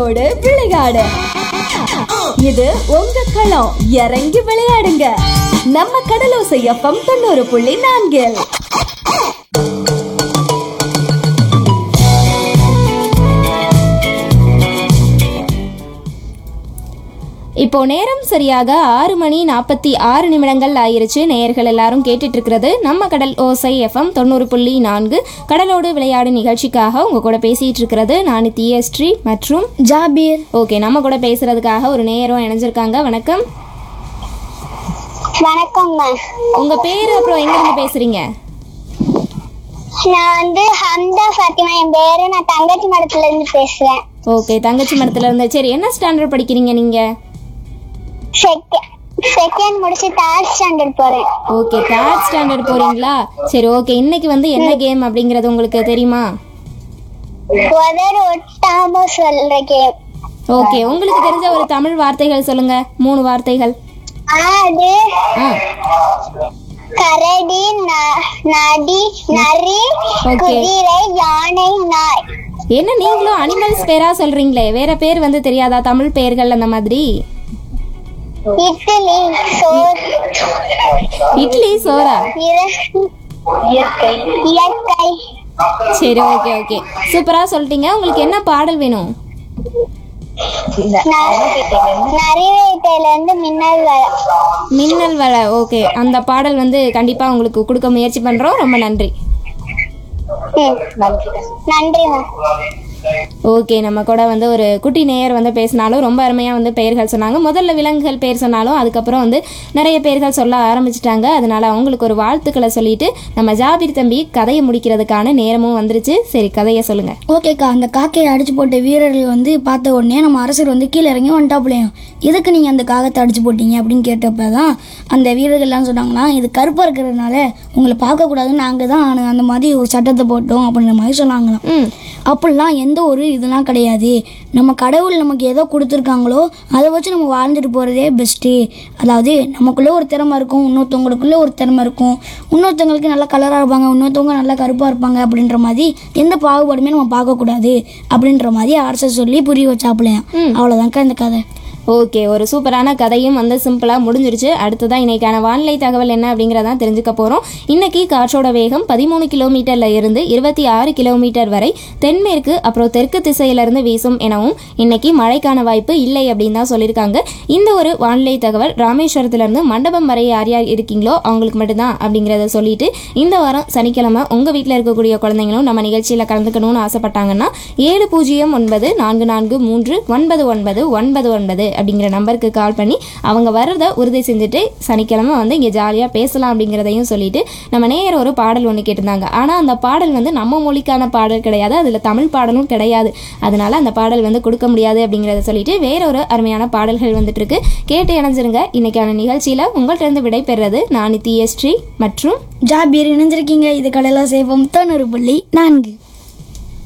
கடலோடு விளையாடு இது உங்க களம் இறங்கி விளையாடுங்க நம்ம கடலோசை எஃப்எம் தொண்ணூறு புள்ளி நான்கில் இப்போ நேரம் சரியாக ஆறு மணி நாற்பத்தி ஆறு நிமிடங்கள் ஆயிருச்சு நேயர்கள் எல்லாரும் கேட்டுட்டு இருக்கிறது நம்ம கடல் ஓசை எஃப்எம் தொண்ணூறு புள்ளி நான்கு கடலோடு விளையாடு நிகழ்ச்சிக்காக உங்க கூட பேசிட்டு இருக்கிறது நான் தியஸ்ரீ மற்றும் ஜாபீர் ஓகே நம்ம கூட பேசுறதுக்காக ஒரு நேயரும் இணைஞ்சிருக்காங்க வணக்கம் வணக்கம் மேம் உங்க பேரு அப்புறம் எங்க இருந்து பேசுறீங்க நான் வந்து ஹம்தா ஃபாத்திமா என் பேரு நான் தங்கச்சி மடத்துல இருந்து பேசுறேன் ஓகே தங்கச்சி மடத்துல இருந்து சரி என்ன ஸ்டாண்டர்ட் படிக்கிறீங்க நீங்க செகண்ட் முடிச்சு தேர்ட் ஸ்டாண்டர்ட் போறேன் ஓகே தேர்ட் ஸ்டாண்டர்ட் போறீங்களா சரி ஓகே இன்னைக்கு வந்து என்ன கேம் அப்படிங்கறது உங்களுக்கு தெரியுமா உதர் ஒட்டாம சொல்ற கேம் ஓகே உங்களுக்கு தெரிஞ்ச ஒரு தமிழ் வார்த்தைகள் சொல்லுங்க மூணு வார்த்தைகள் ஆடு ஆ கரடி ந- நடி நரி Okay. குதிரை யானை நாய் என்ன நீங்களும் அனிமல்ஸ் பேரா சொல்றீங்களே வேற பேர் வந்து தெரியாதா தமிழ் பெயர்கள் அந்த மாதிரி இட்லி சோறு இட்லி சோறா இயற்கை இயற்கை சரி ஓகே ஓகே சூப்பரா சொல்லிட்டீங்க உங்களுக்கு என்ன பாடல் வேணும் நரிவேட்டையில இருந்து மின்னல் வர மின்னல் வள ஓகே அந்த பாடல் வந்து கண்டிப்பா உங்களுக்கு கொடுக்க முயற்சி பண்றோம் ரொம்ப நன்றி ம். நன்றி மேம் ஓகே நம்ம கூட வந்து ஒரு குட்டி நேயர் வந்து பேசினாலும் ரொம்ப அருமையாக வந்து பெயர்கள் சொன்னாங்க முதல்ல விலங்குகள் பேர் சொன்னாலும் அதுக்கப்புறம் வந்து நிறைய பேர்கள் சொல்ல ஆரம்பிச்சிட்டாங்க அதனால அவங்களுக்கு ஒரு வாழ்த்துக்களை சொல்லிட்டு நம்ம ஜாபீர் தம்பி கதையை முடிக்கிறதுக்கான நேரமும் வந்துருச்சு சரி கதையை சொல்லுங்க ஓகேக்கா அந்த காக்கையை அடிச்சு போட்ட வீரர்கள் வந்து பார்த்த உடனே நம்ம அரசர் வந்து கீழே இறங்கி வந்துட்டாப்புலையும் எதுக்கு நீங்கள் அந்த காகத்தை அடிச்சு போட்டீங்க அப்படின்னு கேட்டப்ப தான் அந்த வீரர்கள்லாம் சொன்னாங்கன்னா இது கருப்பாக இருக்கிறதுனால உங்களை பார்க்கக்கூடாதுன்னு நாங்கள் தான் ஆன- அந்த மாதிரி ஒரு சட்டத்தை போட்டோம் அப்படின்ற மாதிரி சொன்னாங்களாம் ம் அப்படிலாம் எந்த ஒரு இதெல்லாம் கிடையாது நம்ம கடவுள் நமக்கு ஏதோ கொடுத்துருக்காங்களோ அதை வச்சு நம்ம வாழ்ந்துட்டு போகிறதே பெஸ்ட்டு அதாவது நமக்குள்ளே ஒரு திறமை இருக்கும் இன்னொருத்தவங்களுக்குள்ளே ஒரு திறமை இருக்கும் இன்னொருத்தவங்களுக்கு நல்லா கலராக இருப்பாங்க இன்னொருத்தவங்க நல்லா கருப்பாக இருப்பாங்க அப்படின்ற மாதிரி எந்த பாகுபாடுமே நம்ம பார்க்கக்கூடாது அப்படின்ற மாதிரி அரசர் சொல்லி புரிய வச்சாப்புலையாம் அவ்வளோதான்க்கா இந்த கதை ஓகே ஒரு சூப்பரான கதையும் வந்து சிம்பிளாக முடிஞ்சிருச்சு அடுத்ததான் இன்னைக்கான வானிலை தகவல் என்ன அப்படிங்கிறதான் தெரிஞ்சுக்க போகிறோம் இன்னைக்கு காற்றோட வேகம் பதிமூணு கிலோமீட்டர்ல இருந்து இருபத்தி ஆறு கிலோமீட்டர் வரை தென்மேற்கு அப்புறம் தெற்கு திசையிலிருந்து வீசும் எனவும் இன்னைக்கு மழைக்கான வாய்ப்பு இல்லை அப்படின்னு தான் சொல்லியிருக்காங்க இந்த ஒரு வானிலை தகவல் ராமேஸ்வரத்துலேருந்து மண்டபம் வரை யார் யார் இருக்கீங்களோ அவங்களுக்கு மட்டும்தான் அப்படிங்கிறத சொல்லிட்டு இந்த வாரம் சனிக்கிழமை உங்கள் வீட்டில் இருக்கக்கூடிய குழந்தைங்களும் நம்ம நிகழ்ச்சியில் கலந்துக்கணும்னு ஆசைப்பட்டாங்கன்னா ஏழு பூஜ்ஜியம் ஒன்பது நான்கு நான்கு மூன்று ஒன்பது ஒன்பது ஒன்பது ஒன்பது அப்படிங்கிற நம்பருக்கு கால் பண்ணி அவங்க வர்றதை உறுதி செஞ்சுட்டு சனிக்கிழமை வந்து இங்கே ஜாலியாக பேசலாம் அப்படிங்கிறதையும் சொல்லிட்டு நம்ம நேயர் ஒரு பாடல் ஒன்று கேட்டிருந்தாங்க ஆனால் அந்த பாடல் வந்து நம்ம மொழிக்கான பாடல் கிடையாது அதில் தமிழ் பாடலும் கிடையாது அதனால அந்த பாடல் வந்து கொடுக்க முடியாது அப்படிங்கிறத சொல்லிட்டு வேற ஒரு அருமையான பாடல்கள் வந்துட்டு இருக்கு கேட்டு இணைஞ்சிருங்க இன்னைக்கான நிகழ்ச்சியில் உங்கள்கிட்ட இருந்து விடை பெறுறது நான் தியஸ்ரீ மற்றும் ஜாபீர் இணைஞ்சிருக்கீங்க இது கடையில் சேஃபம் தொண்ணூறு புள்ளி நான்கு